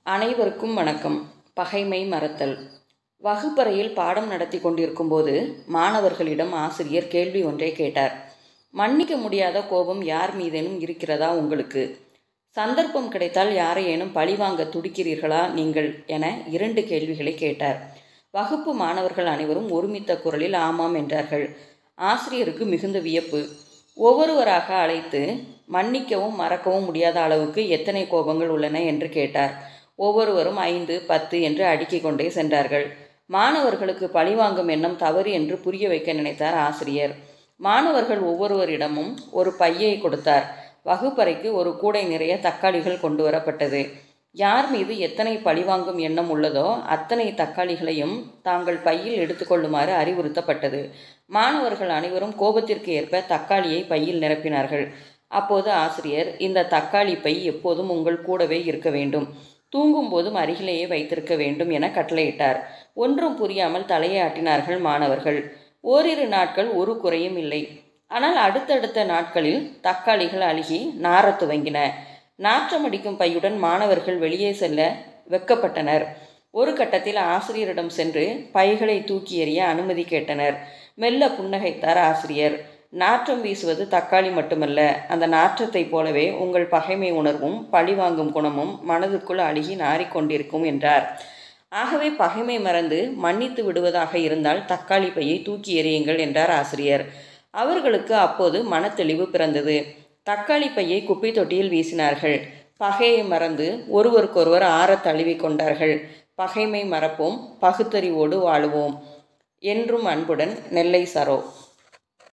அனைவருக்கும் வணக்கம் பகைமை மறத்தல் வகுப்பறையில் பாடம் நடத்தி கொண்டிருக்கும்போது மாணவர்களிடம் ஆசிரியர் கேள்வி ஒன்றை கேட்டார் மன்னிக்க முடியாத கோபம் யார் மீதேனும் இருக்கிறதா உங்களுக்கு சந்தர்ப்பம் கிடைத்தால் யாரையேனும் பழிவாங்க துடிக்கிறீர்களா நீங்கள் என இரண்டு கேள்விகளை கேட்டார் வகுப்பு மாணவர்கள் அனைவரும் ஒருமித்த குரலில் ஆமாம் என்றார்கள் ஆசிரியருக்கு மிகுந்த வியப்பு ஒவ்வொருவராக அழைத்து மன்னிக்கவும் மறக்கவும் முடியாத அளவுக்கு எத்தனை கோபங்கள் உள்ளன என்று கேட்டார் ஒவ்வொருவரும் ஐந்து பத்து என்று அடுக்கிக் கொண்டே சென்றார்கள் மாணவர்களுக்கு பழிவாங்கும் எண்ணம் தவறு என்று புரிய வைக்க நினைத்தார் ஆசிரியர் மாணவர்கள் ஒவ்வொருவரிடமும் ஒரு பையை கொடுத்தார் வகுப்பறைக்கு ஒரு கூடை நிறைய தக்காளிகள் கொண்டு வரப்பட்டது யார் மீது எத்தனை பழிவாங்கும் எண்ணம் உள்ளதோ அத்தனை தக்காளிகளையும் தாங்கள் பையில் எடுத்துக்கொள்ளுமாறு அறிவுறுத்தப்பட்டது மாணவர்கள் அனைவரும் கோபத்திற்கு ஏற்ப தக்காளியை பையில் நிரப்பினார்கள் அப்போது ஆசிரியர் இந்த தக்காளி பை எப்போதும் உங்கள் கூடவே இருக்க வேண்டும் தூங்கும் போதும் அருகிலேயே வைத்திருக்க வேண்டும் என கட்டளையிட்டார் ஒன்றும் புரியாமல் தலையை ஆட்டினார்கள் மாணவர்கள் ஓரிரு நாட்கள் ஒரு குறையும் இல்லை ஆனால் அடுத்தடுத்த நாட்களில் தக்காளிகள் அழுகி நாரத் துவங்கின நாற்றமடிக்கும் பையுடன் மாணவர்கள் வெளியே செல்ல வெக்கப்பட்டனர் ஒரு கட்டத்தில் ஆசிரியரிடம் சென்று பைகளை தூக்கி எறிய அனுமதி கேட்டனர் மெல்ல புன்னகைத்தார் ஆசிரியர் நாற்றம் வீசுவது தக்காளி மட்டுமல்ல அந்த நாற்றத்தைப் போலவே உங்கள் பகைமை உணர்வும் பழிவாங்கும் குணமும் மனதுக்குள் அழுகி நாறிக்கொண்டிருக்கும் என்றார் ஆகவே பகைமை மறந்து மன்னித்து விடுவதாக இருந்தால் தக்காளி பையை தூக்கி எறியுங்கள் என்றார் ஆசிரியர் அவர்களுக்கு அப்போது மனத்தெளிவு பிறந்தது தக்காளி பையை குப்பை தொட்டியில் வீசினார்கள் பகையை மறந்து ஒருவருக்கொருவர் ஆறத் தழுவி கொண்டார்கள் பகைமை மறப்போம் பகுத்தறிவோடு வாழுவோம் என்றும் அன்புடன் நெல்லை சரோ